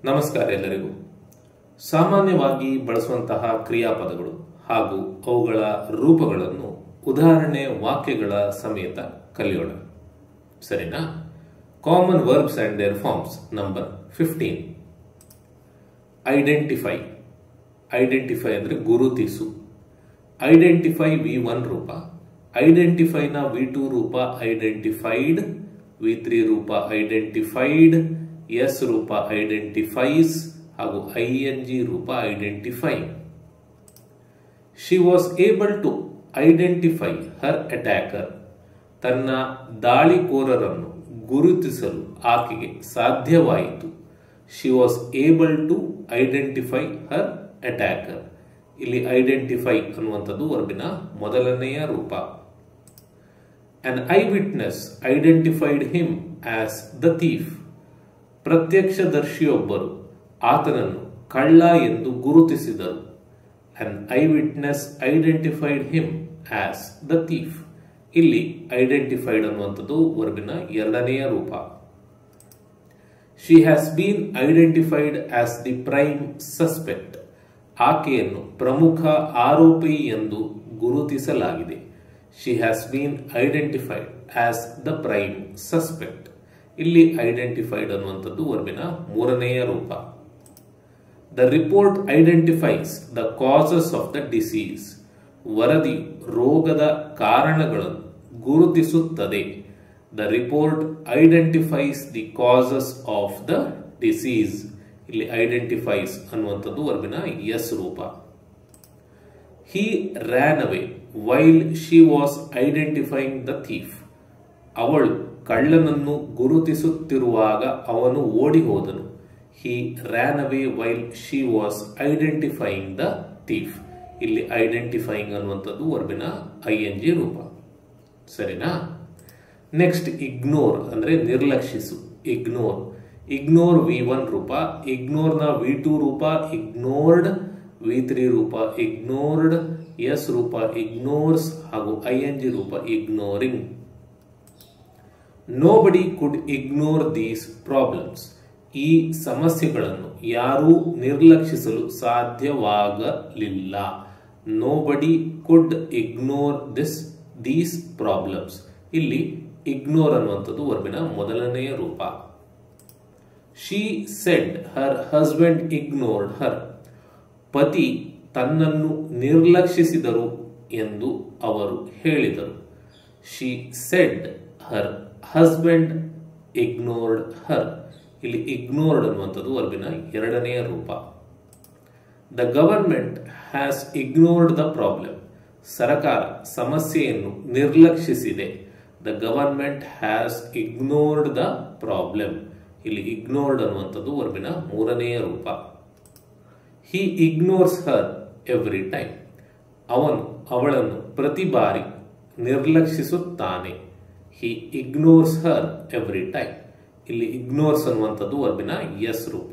ನಮಸ್ಕಾರ ಎಲ್ಲರಿಗೂ ಸಾಮಾನ್ಯವಾಗಿ ಬಳಸುವಂತಹ ಕ್ರಿಯಾಪದಗಳು ಹಾಗೂ ಅವುಗಳ ರೂಪಗಳನ್ನು ಉದಾಹರಣೆ ವಾಕ್ಯಗಳ ಸಮೇತ ಕಲಿಯೋಣ ಸರಿನಾ common verbs and their forms number fifteen identify identify ಅಂದ್ರೆ ಗುರುತಿಸು ಐಡೆಂಟಿಫೈ ವಿ ಒನ್ ರೂಪ ಐಡೆಂಟಿಫೈನ ವಿ ಟೂ ರೂಪ ಐಡೆಂಟಿಫೈಡ್ ವಿ ತ್ರೀ ರೂಪ ಐಡೆಂಟಿಫೈಡ್ ಎಸ್ ರೂಪ ಐಡೆಂಟಿಫೈಸ್ ಹಾಗೂ ಐ ಎನ್ ಜಿ ರೂಪ identify she was able to identify her attacker ತನ್ನ ದಾಳಿಕೋರರನ್ನು ಗುರುತಿಸಲು ಆಕೆಗೆ ಸಾಧ್ಯವಾಯಿತು she was able to identify her attacker ಇಲ್ಲಿ ಐಡೆಂಟಿಫೈ ಅನ್ನುವಂಥದ್ದು ವರ್ಬಿನ ಮೊದಲನೆಯ ರೂಪ an eye witness identified him as the thief ಪ್ರತ್ಯಕ್ಷದರ್ಶಿಯೊಬ್ಬರು ಆತನನ್ನು ಕಳ್ಳ ಎಂದು ಗುರುತಿಸಿದರು an eye witness identified him as the thief ಇಲ್ಲಿ ಐಡೆಂಟಿಫೈಡ್ ಅನ್ನುವಂಥದ್ದು ವರ್ಬಿನ ಎರಡನೆಯ ರೂಪ she has been identified as the prime suspect ಆಕೆಯನ್ನು ಪ್ರಮುಖ ಆರೋಪಿ ಎಂದು ಗುರುತಿಸಲಾಗಿದೆ she has been identified as the prime suspect ಇಲ್ಲಿ ಐಡೆಂಟಿಫೈಡ್ ಅನ್ನುವಂಥದ್ದು ವರ್ಬಿನ ಮೂರನೆಯ ರೂಪ the report identifies the causes of the disease ವರದಿ ರೋಗದ ಕಾರಣಗಳನ್ನು ಗುರುತಿಸುತ್ತದೆ the report identifies the causes of the disease ಇಲ್ಲಿ ಐಡೆಂಟಿಫೈಸ್ ಅನ್ನುವಂಥದ್ದು ವರ್ಬಿನ ಎಸ್ ರೂಪ he ran away while she was identifying the thief ಅವಳು ಕಳ್ಳನನ್ನು ಗುರುತಿಸುತ್ತಿರುವಾಗ ಅವನು ಓಡಿ ಹೋದನು he ran away while she was identifying the thief ಇಲ್ಲಿ ಐಡೆಂಟಿಫೈಯಿಂಗ್ ಅನ್ನುವಂಥದ್ದು ವರ್ಬಿನ ಐ ಎನ್ ಜಿ ರೂಪ ಸರಿನಾ ನೆಕ್ಸ್ಟ್ ಇಗ್ನೋರ್ ಅಂದ್ರೆ ನಿರ್ಲಕ್ಷಿಸು ಇಗ್ನೋರ್ ಇಗ್ನೋರ್ ವಿ ಒನ್ ರೂಪ ಇಗ್ನೋರ್ನ ವಿ ಟೂ ರೂಪ ಇಗ್ನೋರ್ಡ್ ವಿ ತ್ರೀ ರೂಪ ಇಗ್ನೋರ್ಡ್ ಎಸ್ ರೂಪ ಇಗ್ನೋರ್ಸ್ ಹಾಗೂ ಐ ಎನ್ ಜಿ ರೂಪ ignoring nobody could ignore these problems ಈ ಸಮಸ್ಯೆಗಳನ್ನು ಯಾರೂ ನಿರ್ಲಕ್ಷಿಸಲು ಸಾಧ್ಯವಾಗಲಿಲ್ಲ nobody could ignore this these problems ಇಲ್ಲಿ ಇಗ್ನೋರ್ ಅನ್ನುವಂಥದ್ದು ವರ್ಬಿನ ಮೊದಲನೆಯ ರೂಪ she said her husband ignored her ಪತಿ ತನ್ನನ್ನು ನಿರ್ಲಕ್ಷಿಸಿದರು ಎಂದು ಅವರು ಹೇಳಿದರು she said her husband ignored her ಇಲ್ಲಿ ಇಗ್ನೋರ್ಡ್ ಅನ್ನುವಂಥದ್ದು ವರ್ಬಿನ ಎರಡನೆಯ ರೂಪ the government has ignored the problem ಸರಕಾರ ಸಮಸ್ಯೆಯನ್ನು ನಿರ್ಲಕ್ಷಿಸಿದೆ the government has ignored the problem ಇಲ್ಲಿ ಇಗ್ನೋರ್ಡ್ ಅನ್ನುವಂಥದ್ದು ವರ್ಬಿನ ಮೂರನೆಯ ರೂಪ he ignores her every time ಅವನು ಅವಳನ್ನು ಪ್ರತಿ ಬಾರಿ ನಿರ್ಲಕ್ಷಿಸುತ್ತಾನೆ he ignores her every time ಇಲ್ಲಿ ಇಗ್ನೋರ್ಸ್ ಅನ್ನುವಂಥದ್ದು ವರ್ಬಿನ ಎಸ್ ರೂಪ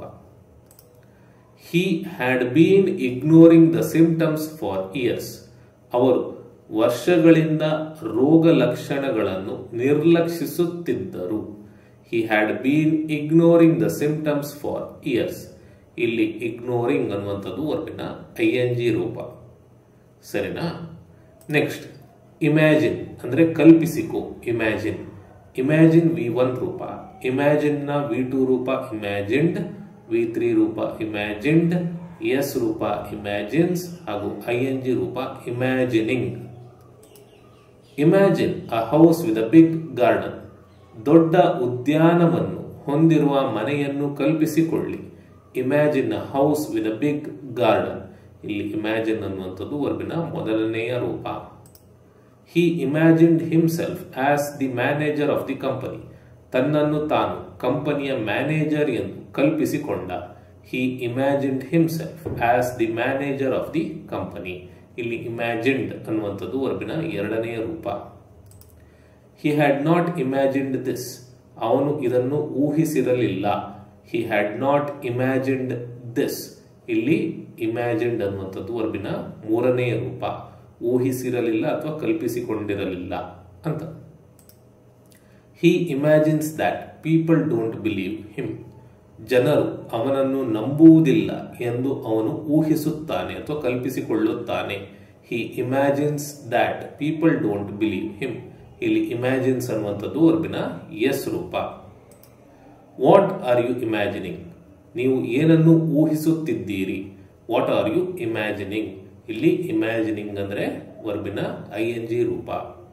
he had been ignoring the symptoms for years ಅವರು ವರ್ಷಗಳಿಂದ ರೋಗ ಲಕ್ಷಣಗಳನ್ನು ನಿರ್ಲಕ್ಷಿಸುತ್ತಿದ್ದರು he had been ignoring the symptoms for years ಇಲ್ಲಿ ಇಗ್ನೋರಿಂಗ್ ಅನ್ನುವಂಥದ್ದು ವರ್ಬಿನ ಐ ಎನ್ ಜಿ ರೂಪ ಸರಿನಾ ನೆಕ್ಸ್ಟ್ ಇಮ್ಯಾಜಿನ್ ಅಂದ್ರೆ ಕಲ್ಪಿಸಿಕೋ ಇಮ್ಯಾಜಿನ್ ಇಮ್ಯಾಜಿನ್ ವಿ ಒನ್ ರೂಪ ಇಮ್ಯಾಜಿನ್ ನ ವಿ ಟೂ ರೂಪ ಇಮ್ಯಾಜಿನ್ಡ್ ವಿ ತ್ರೀ ರೂಪ ಇಮ್ಯಾಜಿನ್ಡ್ ಎಸ್ ರೂಪ ಇಮ್ಯಾಜಿನ್ಸ್ ಹಾಗೂ ಐ ಎನ್ ಜಿ ರೂಪ imagining imagine a house with a big garden ದೊಡ್ಡ ಉದ್ಯಾನವನ್ನು ಹೊಂದಿರುವ ಮನೆಯನ್ನು ಕಲ್ಪಿಸಿಕೊಳ್ಳಿ imagine a house with a big garden ಇಲ್ಲಿ ಇಮ್ಯಾಜಿನ್ ಅನ್ನುವಂಥದ್ದು ವರ್ಬಿನ ಮೊದಲನೆಯ ರೂಪ he imagined himself as the manager of the company ತನ್ನನ್ನು ತಾನು ಕಂಪನಿಯ ಮ್ಯಾನೇಜರ್ ಎಂದು ಕಲ್ಪಿಸಿಕೊಂಡ ಹಿ imagined himself as the manager of the company ಇಲ್ಲಿ ಇಮ್ಯಾಜಿನ್ಡ್ ಅನ್ನುವಂಥದ್ದು ವರ್ಬಿನ ಎರಡನೆಯ ರೂಪ he had not imagined this ಅವನು ಇದನ್ನು ಊಹಿಸಿರಲಿಲ್ಲ he had not imagined this ಇಲ್ಲಿ ಇಮ್ಯಾಜಿನ್ಡ್ ಅನ್ನುವಂಥದ್ದು ವರ್ಬಿನ ಮೂರನೆಯ ರೂಪ ಊಹಿಸಿರಲಿಲ್ಲ ಅಥವಾ ಕಲ್ಪಿಸಿಕೊಂಡಿರಲಿಲ್ಲ ಅಂತ he imagines that people don't believe him ಜನರು ಅವನನ್ನು ನಂಬುವುದಿಲ್ಲ ಎಂದು ಅವನು ಊಹಿಸುತ್ತಾನೆ ಅಥವಾ ಕಲ್ಪಿಸಿಕೊಳ್ಳುತ್ತಾನೆ he imagines that people don't believe him ಇಲ್ಲಿ ಇಮ್ಯಾಜಿನ್ಸ್ ಅನ್ನುವಂಥದ್ದು ವರ್ಬಿನ ಎಸ್ ರೂಪ ವಾಟ್ ಆರ್ ಯು ಇಮ್ಯಾಜಿನಿಂಗ್ ನೀವು ಏನನ್ನು ಊಹಿಸುತ್ತಿದ್ದೀರಿ ವಾಟ್ ಆರ್ ಯು ಇಮ್ಯಾಜಿನಿಂಗ್ ಇಲ್ಲಿ ಇಮ್ಯಾಜಿನಿಂಗ್ ಅಂದ್ರೆ ವರ್ಬಿನ ಐ ಎನ್ ಜಿ ರೂಪ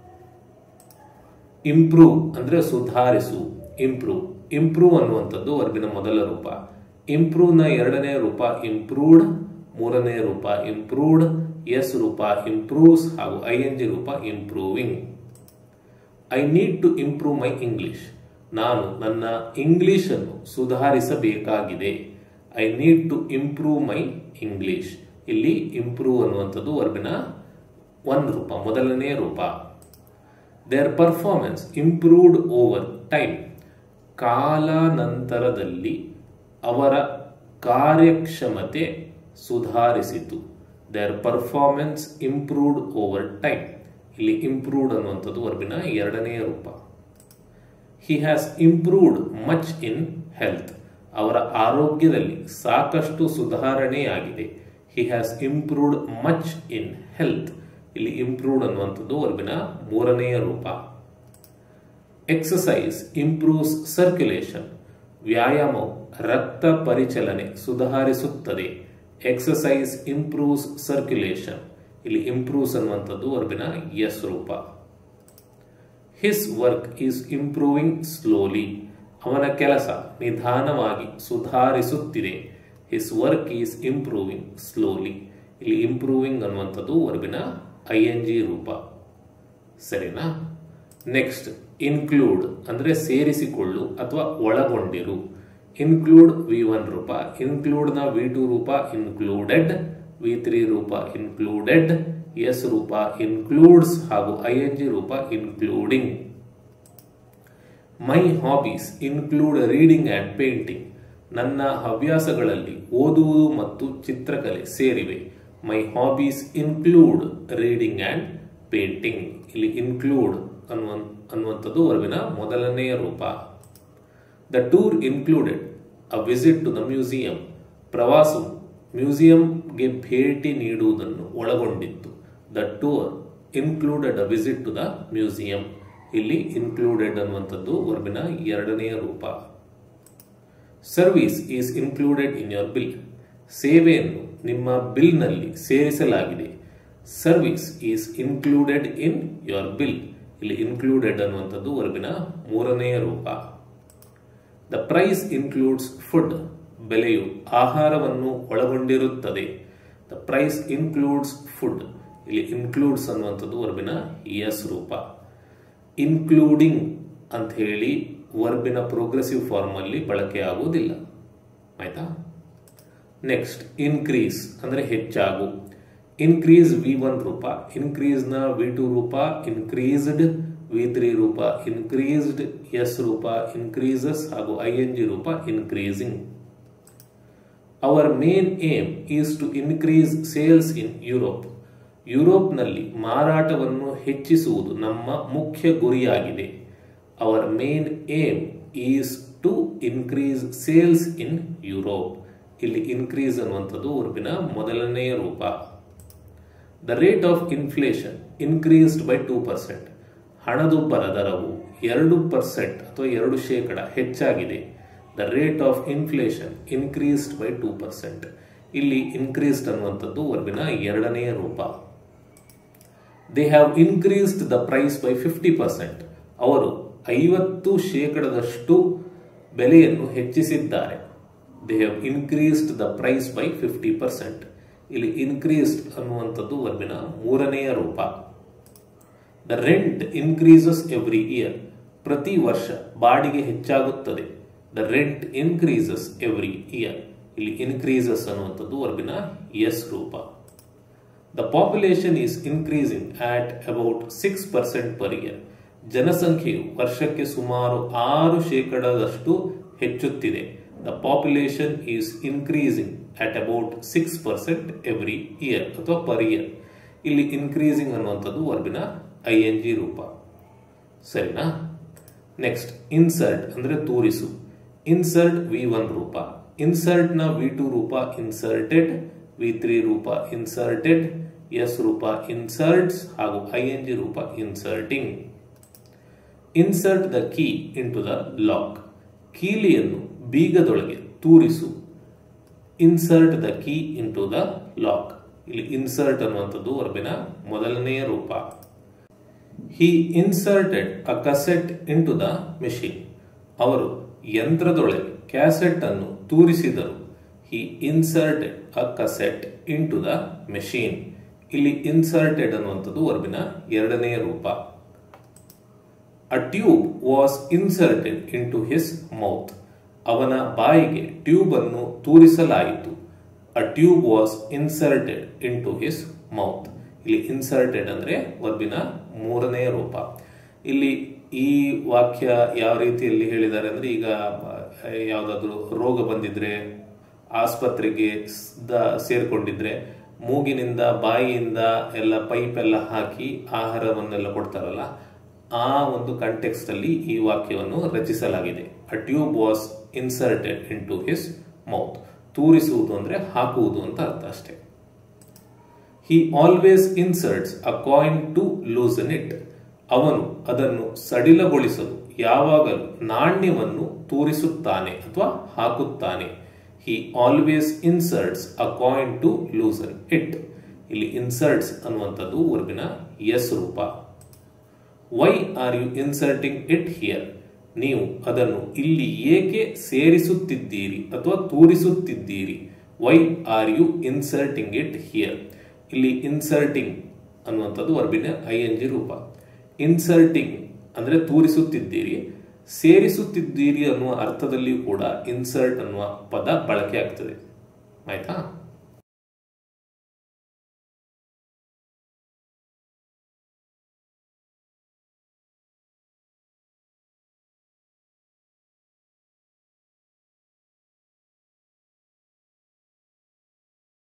ಇಂಪ್ರೂವ್ ಅಂದ್ರೆ ಸುಧಾರಿಸು ಇಂಪ್ರೂವ್ ಇಂಪ್ರೂವ್ ಅನ್ನುವಂಥದ್ದು ವರ್ಬಿನ ಮೊದಲ ರೂಪ ಇಂಪ್ರೂವ್ ನ ಎರಡನೇ ರೂಪ ಇಂಪ್ರೂವ್ಡ್ ಮೂರನೇ ರೂಪ ಇಂಪ್ರೂವ್ಡ್ ಎಸ್ ರೂಪ ಇಂಪ್ರೂವ್ಸ್ ಹಾಗೂ ಐ ಎನ್ ಜಿ ರೂಪ improving I need to improve my English ನಾನು ನನ್ನ ಇಂಗ್ಲಿಷ್ ಅನ್ನು ಸುಧಾರಿಸಬೇಕಾಗಿದೆ I need to improve my English ಇಲ್ಲಿ ಇಂಪ್ರೂವ್ ಅನ್ನುವಂಥದ್ದು ವರ್ಬಿನ ಒನ್ ರೂಪ ಮೊದಲನೇ ರೂಪ their performance improved over time ಕಾಲಾನಂತರದಲ್ಲಿ ಅವರ ಕಾರ್ಯಕ್ಷಮತೆ ಸುಧಾರಿಸಿತು their performance improved over time ಇಲ್ಲಿ ಇಂಪ್ರೂವ್ಡ್ ಅನ್ನುವಂಥದ್ದು ವರ್ಬಿನ ಎರಡನೇ ರೂಪ he has improved much in health ಅವರ ಆರೋಗ್ಯದಲ್ಲಿ ಸಾಕಷ್ಟು ಸುಧಾರಣೆಯಾಗಿದೆ ಹಿ has improved much in health ಇಲ್ಲಿ ಇಂಪ್ರೂವ್ಡ್ ಅನ್ನುವಂಥದ್ದು ವರ್ಬಿನ ಮೂರನೆಯ ರೂಪ ಎಕ್ಸಸೈಸ್ ಇಂಪ್ರೂವ್ಸ್ ಸರ್ಕ್ಯುಲೇಷನ್ ವ್ಯಾಯಾಮವು ರಕ್ತ ಪರಿಚಲನೆ ಸುಧಾರಿಸುತ್ತದೆ ಎಕ್ಸಸೈಸ್ ಇಂಪ್ರೂವ್ಸ್ ಸರ್ಕ್ಯುಲೇಷನ್ ಇಲ್ಲಿ ಇಂಪ್ರೂವ್ಸ್ ಅನ್ನುವಂಥದ್ದು ವರ್ಬಿನ ಎಸ್ ರೂಪ his work is improving slowly ಅವನ ಕೆಲಸ ನಿಧಾನವಾಗಿ ಸುಧಾರಿಸುತ್ತಿದೆ his work is improving slowly ಇಲ್ಲಿ ಇಂಪ್ರೂವಿಂಗ್ ಅನ್ನುವಂಥದ್ದು ವರ್ಬಿನ ಐ ಎನ್ ಜಿ ರೂಪ ಸರಿನಾ ನೆಕ್ಸ್ಟ್ ಇನ್ಕ್ಲೂಡ್ ಅಂದ್ರೆ ಸೇರಿಸಿಕೊಳ್ಳು ಅಥವಾ ಒಳಗೊಂಡಿರು ಇನ್ಕ್ಲೂಡ್ ವಿ ಒನ್ ರೂಪ ಇನ್ಕ್ಲೂಡ್ ನ ವಿ ಟು ರೂಪ ಇನ್ಕ್ಲೂಡೆಡ್ ವಿ ತ್ರೀ ರೂಪ ಇನ್ಕ್ಲೂಡೆಡ್ ಎಸ್ ರೂಪ ಇನ್ಕ್ಲೂಡ್ಸ್ ಹಾಗೂ ಐ ಎನ್ ಜಿ ರೂಪ including my hobbies include reading and painting ನನ್ನ ಹವ್ಯಾಸಗಳಲ್ಲಿ ಓದುವುದು ಮತ್ತು ಚಿತ್ರಕಲೆ ಸೇರಿವೆ my hobbies include reading and painting ಇಲ್ಲಿ ಇನ್ಕ್ಲೂಡ್ ಅನ್ನುವ ಅನ್ನುವಂಥದ್ದು ವರ್ವಿನ ಮೊದಲನೆಯ ರೂಪ the tour included a visit to the museum ಪ್ರವಾಸವು ಮ್ಯೂಸಿಯಂಗೆ ಭೇಟಿ ನೀಡುವುದನ್ನು ಒಳಗೊಂಡಿತ್ತು the tour included a visit to the museum ಇಲ್ಲಿ ಇನ್ಕ್ಲೂಡೆಡ್ ಅನ್ನುವಂಥದ್ದು ವರ್ಬಿನ ಎರಡನೆಯ ರೂಪ service is included in your bill ಸೇವೆಯನ್ನು ನಿಮ್ಮ ಬಿಲ್ನಲ್ಲಿ ಸೇರಿಸಲಾಗಿದೆ service is included in your bill ಇಲ್ಲಿ ಇನ್ಕ್ಲೂಡೆಡ್ ಅನ್ನುವಂಥದ್ದು ವರ್ಬಿನ ಮೂರನೆಯ ರೂಪ ದ ಪ್ರೈಸ್ ಇನ್ಕ್ಲೂಡ್ಸ್ ಫುಡ್ ಬೆಲೆಯು ಆಹಾರವನ್ನು ಒಳಗೊಂಡಿರುತ್ತದೆ ದ ಪ್ರೈಸ್ ಇನ್ಕ್ಲೂಡ್ಸ್ ಫುಡ್ ಇಲ್ಲಿ ಇನ್ಕ್ಲೂಡ್ಸ್ ಅನ್ನುವಂಥದ್ದು ವರ್ಬಿನ ಎಸ್ ರೂಪ ಇನ್ಕ್ಲೂಡಿಂಗ್ ಅಂತ ಹೇಳಿ ವರ್ಬಿನ ಪ್ರೋಗ್ರೆಸಿವ್ ಫಾರ್ಮ್ ಅಲ್ಲಿ ಬಳಕೆ ಆಗುವುದಿಲ್ಲ ಆಯ್ತಾ ನೆಕ್ಸ್ಟ್ ಇನ್ಕ್ರೀಸ್ ಅಂದ್ರೆ ಹೆಚ್ಚಾಗು ಇನ್ಕ್ರೀಸ್ ವಿ ಒನ್ ರೂಪ ಇನ್ಕ್ರೀಸ್ ನ ವಿ ಟು ರೂಪ ಇನ್ಕ್ರೀಸ್ಡ್ ವಿ ತ್ರೀ ರೂಪ ಇನ್ಕ್ರೀಸ್ಡ್ ಎಸ್ ರೂಪ ಇನ್ಕ್ರೀಸಸ್ ಹಾಗೂ ಐ ಎನ್ ಜಿ ರೂಪ increasing our main aim is to increase sales in Europe ಯುರೋಪ್ನಲ್ಲಿ ಮಾರಾಟವನ್ನು ಹೆಚ್ಚಿಸುವುದು ನಮ್ಮ ಮುಖ್ಯ ಗುರಿಯಾಗಿದೆ our main aim is to increase sales in Europe ಇಲ್ಲಿ ಇನ್ಕ್ರೀಸ್ ಅನ್ನುವಂಥದ್ದು ಉರ್ಬಿನ ಮೊದಲನೆಯ ರೂಪ the rate of inflation increased by two percent ಹಣದುಬ್ಬರ ದರವು ಎರಡು ಪರ್ಸೆಂಟ್ ಅಥವಾ ಎರಡು ಶೇಕಡ ಹೆಚ್ಚಾಗಿದೆ the rate of inflation increased by two percent ಇಲ್ಲಿ ಇನ್ಕ್ರೀಸ್ಡ್ ಅನ್ನುವಂಥದ್ದು ವರ್ಬಿನ ಎರಡನೆಯ ರೂಪ they have increased the price by fifty percent ಅವರು ಐವತ್ತು ಶೇಕಡದಷ್ಟು ಬೆಲೆಯನ್ನು ಹೆಚ್ಚಿಸಿದ್ದಾರೆ they have increased the price by fifty percent ಇಲ್ಲಿ ಇನ್ಕ್ರೀಸ್ಡ್ ಅನ್ನುವಂಥದ್ದು ವರ್ಬಿನ ಮೂರನೆಯ ರೂಪ the rent increases every year ಪ್ರತಿ ವರ್ಷ ಬಾಡಿಗೆ ಹೆಚ್ಚಾಗುತ್ತದೆ the rent increases every year ಇಲ್ಲಿ ಇನ್ಕ್ರೀಸಸ್ ಅನ್ನುವಂಥದ್ದು ವರ್ಬಿನ ಎಸ್ ರೂಪ the population is increasing at about six percent per year ಜನಸಂಖ್ಯೆಯು ವರ್ಷಕ್ಕೆ ಸುಮಾರು ಆರು ಶೇಕಡದಷ್ಟು ಹೆಚ್ಚುತ್ತಿದೆ the population is increasing at about six percent every year ಅಥವಾ ಪರ್ ಇಯರ್ ಇಲ್ಲಿ ಇನ್ಕ್ರೀಸಿಂಗ್ ಅನ್ನುವಂಥದ್ದು ವರ್ಬಿನ ಐ ಎನ್ ಜಿ ರೂಪ ಸರಿನಾ ನೆಕ್ಸ್ಟ್ ಇನ್ಸರ್ಟ್ ಅಂದ್ರೆ ತೂರಿಸು ಇನ್ಸರ್ಟ್ ವಿ ಒನ್ ರೂಪ ಇನ್ಸರ್ಟ್ ನ ವಿ ಟು ರೂಪ ಇನ್ಸರ್ಟೆಡ್ ವಿ ತ್ರೀ ರೂಪ ಇನ್ಸರ್ಟೆಡ್ ಎಸ್ ರೂಪ ಇನ್ಸರ್ಟ್ಸ್ ಹಾಗೂ ಐ ಎನ್ ಜಿ ರೂಪ inserting insert the key into the lock ಕೀಲಿಯನ್ನು ಬೀಗದೊಳಗೆ ತೂರಿಸು insert the key into the lock ಇಲ್ಲಿ ಇನ್ಸರ್ಟ್ ಅನ್ನುವಂಥದ್ದು ವರ್ಬಿನ ಮೊದಲನೆಯ ರೂಪ he inserted a cassette into the machine ಅವರು ಯಂತ್ರದೊಳಗೆ ಕ್ಯಾಸೆಟ್ ಅನ್ನು ತೂರಿಸಿದರು he inserted a cassette into the machine ಇಲ್ಲಿ ಇನ್ಸರ್ಟೆಡ್ ಅನ್ನುವಂಥದ್ದು ವರ್ಬಿನ ಎರಡನೆಯ ರೂಪ a tube was inserted into his mouth ಅವನ ಬಾಯಿಗೆ ಟ್ಯೂಬ್ ಅನ್ನು ತೂರಿಸಲಾಯಿತು a tube was inserted into his mouth ಇಲ್ಲಿ ಇನ್ಸರ್ಟೆಡ್ ಅಂದ್ರೆ ವರ್ಬಿನ ಮೂರನೆಯ ರೂಪ ಇಲ್ಲಿ ಈ ವಾಕ್ಯ ಯಾವ ರೀತಿಯಲ್ಲಿ ಹೇಳಿದ್ದಾರೆ ಅಂದ್ರೆ ಈಗ ಯಾವುದಾದ್ರೂ ರೋಗ ಬಂದಿದ್ರೆ ಆಸ್ಪತ್ರೆಗೆ ಸೇರ್ಕೊಂಡಿದ್ರೆ ಮೂಗಿನಿಂದ ಬಾಯಿಯಿಂದ ಎಲ್ಲ ಪೈಪ್ ಎಲ್ಲ ಹಾಕಿ ಆಹಾರವನ್ನೆಲ್ಲ ಕೊಡ್ತಾರಲ್ಲ ಆ ಒಂದು ಕಂಟೆಕ್ಸ್ಟ್ ಅಲ್ಲಿ ಈ ವಾಕ್ಯವನ್ನು ರಚಿಸಲಾಗಿದೆ a tube was inserted into his mouth ತೂರಿಸುವುದು ಅಂದ್ರೆ ಹಾಕುವುದು ಅಂತ ಅರ್ಥ ಅಷ್ಟೇ he always inserts a coin to loosen it ಅವನು ಅದನ್ನು ಸಡಿಲಗೊಳಿಸಲು ಯಾವಾಗಲೂ ನಾಣ್ಯವನ್ನು ತೂರಿಸುತ್ತಾನೆ ಅಥವಾ ಹಾಕುತ್ತಾನೆ he always inserts a coin to loosen it ಇಲ್ಲಿ ಇನ್ಸರ್ಟ್ಸ್ ಅನ್ನುವಂಥದ್ದು ವರ್ಬಿನ ಎಸ್ ರೂಪ why are you inserting it here ನೀವು ಅದನ್ನು ಇಲ್ಲಿ ಏಕೆ ಸೇರಿಸುತ್ತಿದ್ದೀರಿ ಅಥವಾ ತೂರಿಸುತ್ತಿದ್ದೀರಿ why are you inserting it here ಇಲ್ಲಿ ಇನ್ಸರ್ಟಿಂಗ್ ಅನ್ನುವಂಥದ್ದು ವರ್ಬಿನ ಐ ಎನ್ ಜಿ ರೂಪ ಇನ್ಸರ್ಟಿಂಗ್ ಅಂದ್ರೆ ತೂರಿಸುತ್ತಿದ್ದೀರಿ ಸೇರಿಸುತ್ತಿದ್ದೀರಿ ಅನ್ನುವ ಅರ್ಥದಲ್ಲಿಯೂ ಕೂಡ ಇನ್ಸರ್ಟ್ ಅನ್ನುವ ಪದ ಬಳಕೆ ಆಗ್ತದೆ ಆಯ್ತಾ